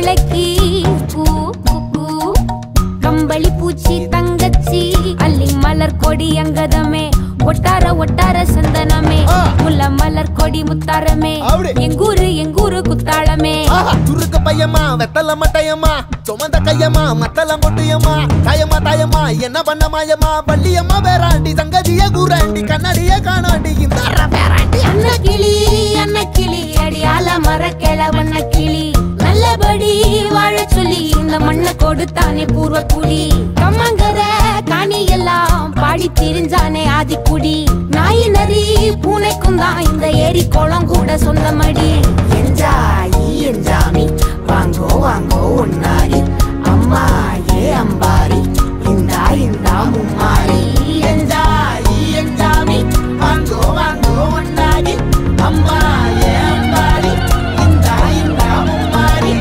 நாளைக்கு கூ கூ, கூ. கம்பளி பூச்சி தங்கச்சி அள்ளி மலர் கொடி அங்கதமே ஒட்டார ஒட்டார சந்தனமே ஆ. முல்ல மலர் கொடி முத்தாரமே அப்படி. எங்கூரு எங்கூரு குத்தாளமே ஆஹா, துருக்கு பையமா வெத்தல மட்டையம்மா சுமந்த கையம்மா மத்தல மொட்டையம்மா தாயம்மா தாயம்மா என்ன பண்ண மாயம்மா வள்ளியம்மா வேறாண்டி சங்கதிய கூறாண்டி கண்ணடிய காணாண்டி இந்த அற வேறாண்டி அன்ன கிளி அன்ன கிளி அடியால மரக்கிள வண்ண கிளி நல்லபடி வாழ சொல்லி இந்த மண்ணை கொடுத்தானே பூர்வ குடி கம்மங்கர காணி எல்லாம் பாடி திரிஞ்சானே ஆதிக்குடி நாய் நரி பூனைக்கும் தான் இந்த ஏரி குளம் கூட சொந்தமடி என்ஜாயி என்ஜாமி வாங்கோ வாங்கோ ஒன்னாரி அம்மா ஏ அம்பாரி இந்தா இந்தா மும்மாரி என்ஜாயி என்ஜாமி வாங்கோ வாங்கோ ஒன்னாரி அம்மா ஏ அம்பாரி இந்தா இந்தா மும்மாரி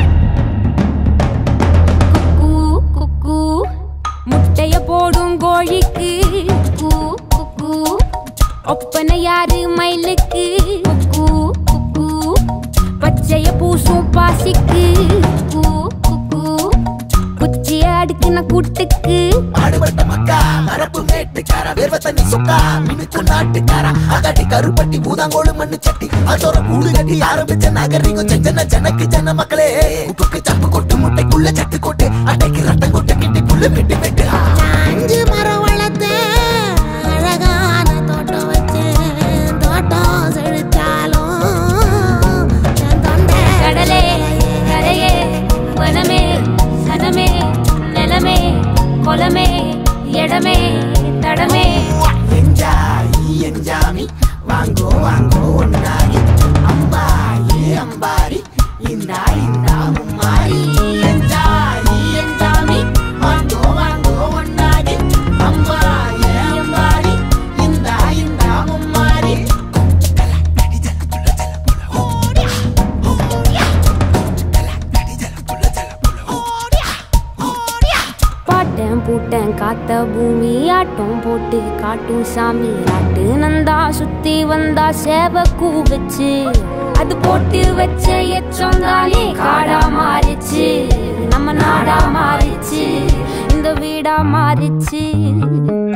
குக்கூ குக்கூ முட்டைய போடும் கோழிக்கு கூ குக்கூ ஒப்பனை யாரு மயிலுக்கு குக்கூ குக்கூ பச்சைய பூசும் பாசிக்கு கூ குக்கூ குச்சிய அடுக்கின கூட்டுக்கு பாடுபட்ட மக்கா மரப்பு மேட்டுக்கார வேர்வ தண்ணி சொக்கா மினுக்கு நாட்டுக்கார அகாட்டி கருப்பட்டி பூதாங்கோடு மண்ணு சட்டி அதோட கூடு கட்டி ஆரம்பிச்ச நாகரிகம் செஞ்சன ஜனக்கு ஜன மக்களே உப்புக்கு சப்பு கொட்டு முட்டைக்குள்ள சட்டு கொட்டு அட்டைக்கு ரத்தம் கொட்டு கிட்டி புல்லு வெட்டு வெட்டு அஞ்சு மரம் வளர்த்தேன் அழகான தோட்டம் வச்சேன் தோட்டம் செழிச்சாலும் என் தொண்டை கடலே கரையே வனமே சனமே நிலமே கொலமே இடமே தடமே என்ஜாயி என்ஜாமி வாங்கோ வாங்கோ ஒன்னாரி அம்பா ஏ அம்பாரி இந்தா இந்தா மும்மாரி என்ஜாயி என்ஜாமி வாங்கோ வாங்கோ ஒன்னாரி அம்பா ஏ அம்பாரி இந்தா இந்தா மும்மாரி பாட்டன் பூட்டன் காத்த பூமி ஆட்டம் போட்டு காட்டும் சாமி ராட்டு நந்தா சுத்தி வந்தா சேவ கூ வச்சு அது போட்டு வச்ச எச்சம் தானே காடா மாறிச்சு நம்ம நாடா மாறிச்சு இந்த வீடா மாறிச்சு